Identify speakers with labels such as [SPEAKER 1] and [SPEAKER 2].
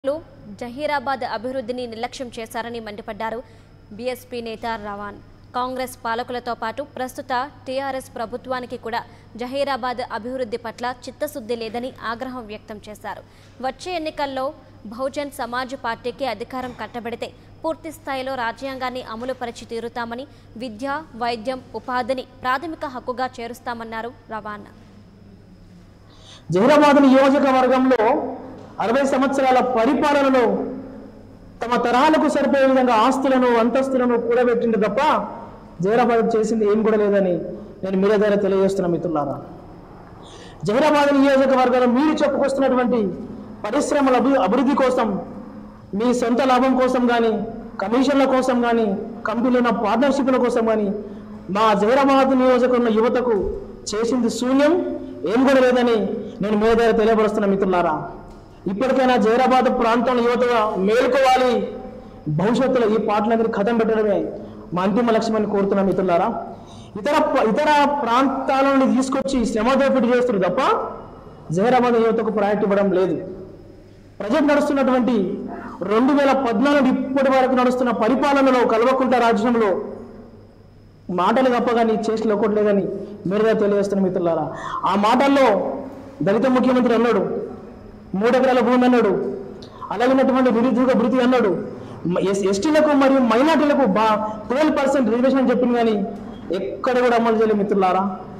[SPEAKER 1] లు జహీరాబాద్ అభివృద్ధిని నిర్లక్ష్యం చేశారని మండిపడ్డారు బీఎస్పీ నేత రవాన్ కాంగ్రెస్ పాలకులతో పాటు ప్రస్తుత టీఆర్ఎస్ ప్రభుత్వానికి కూడా జహీరాబాద్ అభివృద్ధి పట్ల చిత్తశుద్ధి లేదని ఆగ్రహం వ్యక్తం చేశారు వచ్చే ఎన్నికల్లో బహుజన్ సమాజ్ పార్టీకి అధికారం కట్టబెడితే పూర్తి స్థాయిలో రాజ్యాంగాన్ని అమలు పరిచి తీరుతామని విద్య వైద్యం ఉపాధిని ప్రాథమిక హక్కుగా చేరుస్తామన్నారు రవాన్
[SPEAKER 2] జహీరాబాద్ నియోజకవర్గంలో అరవై సంవత్సరాల పరిపాలనలో తమ తరాలకు సరిపోయే విధంగా ఆస్తులను అంతస్తులను కూడబెట్టింది తప్ప జహీరాబాద్ చేసింది ఏం కూడా లేదని నేను మీడియా ద్వారా తెలియజేస్తున్న మిత్రులారా జహీరాబాద్ నియోజకవర్గంలో మీరు చెప్పుకొస్తున్నటువంటి పరిశ్రమల అభి- అభివృద్ధి కోసం మీ సొంత లాభం కోసం కానీ కమిషన్ల కోసం కానీ కంపెనీల పార్ట్నర్షిప్ల కోసం కానీ మా జహీరాబాద్ నియోజకవర్గం యువతకు చేసింది శూన్యం ఏం కూడా లేదని నేను మీ దగ్గర తెలియపరుస్తున్న మిత్రులారా ఇప్పటికైనా జహీరాబాద్ ప్రాంతంలో యువత మేల్కోవాలి భవిష్యత్తులో ఈ పాటలందరికీ కథం పెట్టడమే మా అంతిమ లక్ష్యమని కోరుతున్న మిత్రులారా ఇతర ప- ఇతర ప్రాంతాల నుండి తీసుకొచ్చి శ్రమ దోపిడీ చేస్తారు తప్ప జహీరాబాద్ యువతకు ప్రయారిటీ ఇవ్వడం లేదు ప్రజెంట్ నడుస్తున్నటువంటి రెండు వేల పద్నాలుగు ఇప్పటి వరకు నడుస్తున్న పరిపాలనలో కల్వకుంట రాజ్యంలో మాటలు తప్ప కానీ చేసిన ఒకటి లేదని మీరుగా తెలియజేస్తున్న మిత్రులారా ఆ మాటల్లో దళిత ముఖ్యమంత్రి అన్నాడు మూడు ఎకరాల భూమి అన్నాడు అలాగినటువంటి నిరుద్యోగ భృతి అన్నాడు మ- ఎస్- ఎస్టీలకు మరియు మైనార్టీలకు బా ట్వెల్వ్ పర్సెంట్ రిజర్వేషన్ అని చెప్పింది కానీ ఎక్కడ కూడా అమలు చేయలేదు మిత్రులారా